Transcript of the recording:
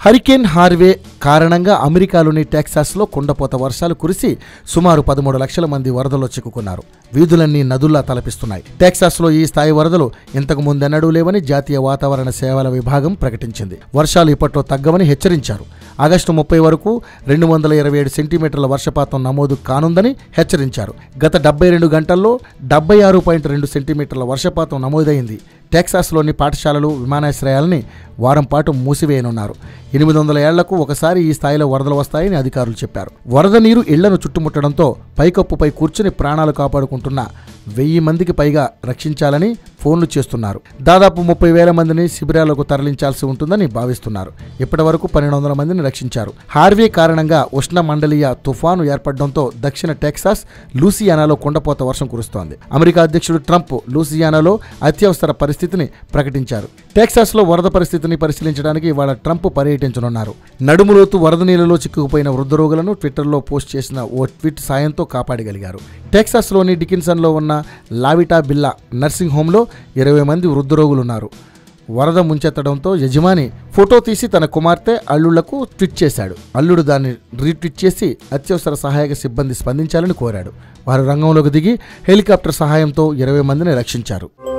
hurricane Harvey కారణంగా అమెరికాలోని టెక్సాస్లో కుండపోత వర్షాలు కురిసి సుమారు పదమూడు లక్షల మంది వరదల్లో చిక్కుకున్నారు వీధులన్నీ నదుల్లా తలపిస్తున్నాయి టెక్సాస్లో ఈ స్థాయి వరదలు ఇంతకు ముందెన్నడూ లేవని జాతీయ వాతావరణ సేవల విభాగం ప్రకటించింది వర్షాలు ఇప్పట్లో తగ్గవని హెచ్చరించారు ఆగస్టు ముప్పై వరకు రెండు వందల ఇరవై ఏడు సెంటీమీటర్ల వర్షపాతం నమోదు కానుందని హెచ్చరించారు గత డెబ్బై రెండు గంటల్లో డెబ్బై ఆరు పాయింట్ రెండు సెంటీమీటర్ల వర్షపాతం నమోదైంది టెక్సాస్లోని పాఠశాలలు విమానాశ్రయాలని వారం పాటు మూసివేయనున్నారు ఎనిమిది వందల ఏళ్లకు ఒకసారి ఈ స్థాయిలో వరదలు వస్తాయని అధికారులు చెప్పారు వరద నీరు ఇళ్లను చుట్టుముట్టడంతో పైకప్పుపై కూర్చుని ప్రాణాలు కాపాడుకుంటున్న వెయ్యి మందికి పైగా రక్షించాలని ఫోన్లు చేస్తున్నారు దాదాపు ముప్పై వేల మందిని శిబిరాలకు తరలించాల్సి ఉంటుందని భావిస్తున్నారు ఇప్పటి వరకు పన్నెండు వందల మందిని రక్షించారు హార్వే కారణంగా ఉష్ణ మండలీయ తుఫాను ఏర్పడడంతో దక్షిణ టెక్సాస్ లూసియానాలో కుండపోత వర్షం కురుస్తోంది అమెరికా అధ్యక్షుడు ట్రంప్ లూసియానాలో అత్యవసర పరిస్థితిని ప్రకటించారు టెక్సాస్లో వరద పరిస్థితిని పరిశీలించడానికి ఇవాళ ట్రంప్ పర్యటించనున్నారు నడుములోతు వరద నీళ్ళలో చిక్కుకుపోయిన వృద్ధ రోగులను ట్విట్టర్లో పోస్ట్ చేసిన ఓ ట్వీట్ సాయంతో కాపాడగలిగారు టెక్సాస్లోని డికిన్సన్లో ఉన్న లావిటా బిల్లా నర్సింగ్ హోంలో ఇరవై మంది వృద్ధ రోగులున్నారు వరద ముంచెత్తడంతో యజమాని ఫోటో తీసి తన కుమార్తె అల్లుళ్లకు ట్వీట్ చేశాడు అల్లుడు దాన్ని రీట్వీట్ చేసి అత్యవసర సహాయక సిబ్బంది స్పందించాలని కోరాడు వారు రంగంలోకి దిగి హెలికాప్టర్ సహాయంతో ఇరవై మందిని రక్షించారు